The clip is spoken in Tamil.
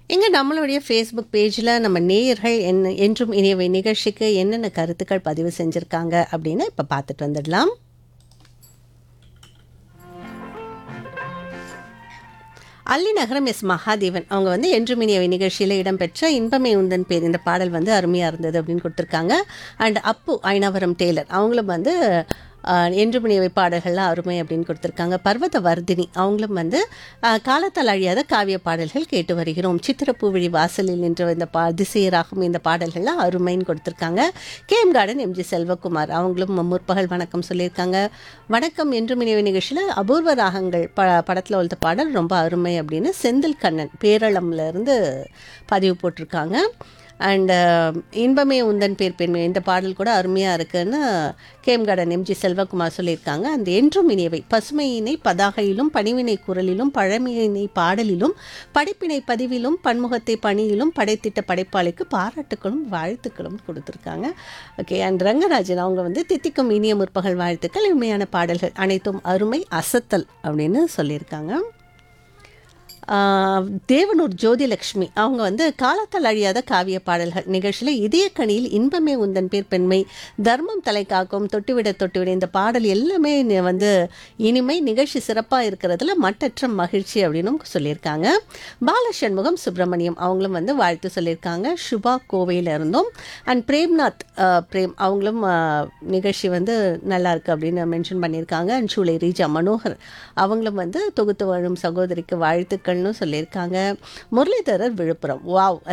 இங்கே நம்மளுடைய ஃபேஸ்புக் பேஜில் நம்ம நேயர்கள் என்ன என்றும் இனியவை நிகழ்ச்சிக்கு என்னென்ன கருத்துக்கள் பதிவு செஞ்சுருக்காங்க அப்படின்னு இப்போ பார்த்துட்டு வந்துடலாம் அல்லி நகரம் எஸ் மகாதேவன் அவங்க வந்து என்றும் இனியவை நிகழ்ச்சியில் இடம்பெற்ற இன்பமே உந்தன் பேர் இந்த பாடல் வந்து அருமையாக இருந்தது அப்படின்னு கொடுத்துருக்காங்க அண்ட் அப்பு ஐனாவரம் டெய்லர் அவங்களும் வந்து ஆஹ், என்றும் இனியவை பாடல்கள்லாம் அருமை அப்படின்னு கொடுத்துருக்காங்க பர்வத வர்தினி அவங்களும் வந்து ஆஹ், காலத்தால் அழியாத காவிய பாடல்கள் கேட்டு வருகிறோம் சித்திரப்பூவிழி வாசலில் நின்ற இந்த பா திசையராகும் இந்த பாடல்கள்லாம் அருமைன்னு கொடுத்துருக்காங்க கேஎம் கார்டன் எம்ஜி செல்வகுமார் அவங்களும் முற்பகல் வணக்கம் சொல்லியிருக்காங்க வணக்கம் என்றும் இனியவை நிகழ்ச்சியில் அபூர்வ ராகங்கள் ப படத்தில் உள்ள பாடல் ரொம்ப அருமை அப்படின்னு செந்தில் கண்ணன் பேரளம்ல இருந்து பதிவு போட்டிருக்காங்க அண்ட் இன்பமே உந்தன் பேர் பெண்மை இந்த பாடல் கூட அருமையாக இருக்குன்னு கேம் கார்டன் எம்ஜி செல்வகுமார் சொல்லியிருக்காங்க அந்த என்றும் இனியவை பசுமையினை பதாகையிலும் பணிவினை குரலிலும் பழமையினை பாடலிலும் படிப்பினை பதிவிலும் பன்முகத்தை பணியிலும் படைத்திட்ட படைப்பாளிக்கு பாராட்டுக்களும் வாழ்த்துக்களும் கொடுத்துருக்காங்க ஓகே அண்ட் ரங்கராஜன் அவங்க வந்து தித்திக்கும் இனிய முற்பகல் வாழ்த்துக்கள் உண்மையான பாடல்கள் அனைத்தும் அருமை அசத்தல் அப்படின்னு சொல்லியிருக்காங்க ஆஹ் தேவனூர் ஜோதிலக்ஷ்மி அவங்க வந்து காலத்தால் அழியாத காவிய பாடல்கள் நிகழ்ச்சியில் இதயக்கணியில் இன்பமே உந்தன் பேர் பெண்மை தர்மம் தலை காக்கும் தொட்டுவிட தொட்டுவிட இந்த பாடல் எல்லாமே நி- வந்து இனிமை நிகழ்ச்சி சிறப்பாக இருக்கிறதுல மட்டற்ற மகிழ்ச்சி அப்படின்னும் சொல்லியிருக்காங்க பாலசண்முகம் சுப்பிரமணியம் அவங்களும் வந்து வாழ்த்து சொல்லியிருக்காங்க சுபா கோவையில் இருந்தோம் அண்ட் பிரேம்நாத் ஆஹ் பிரேம் அவங்களும் ஆஹ் நிகழ்ச்சி வந்து நல்லா இருக்கு அப்படின்னு மென்ஷன் பண்ணியிருக்காங்க அண்ட் சூளை ரீஜா மனோகர் அவங்களும் வந்து தொகுத்து வாழும் சகோதரிக்கு வாழ்த்துக்கள்னு சொல்லியிருக்காங்க முரளிதரர் விழுப்புரம் வாவ்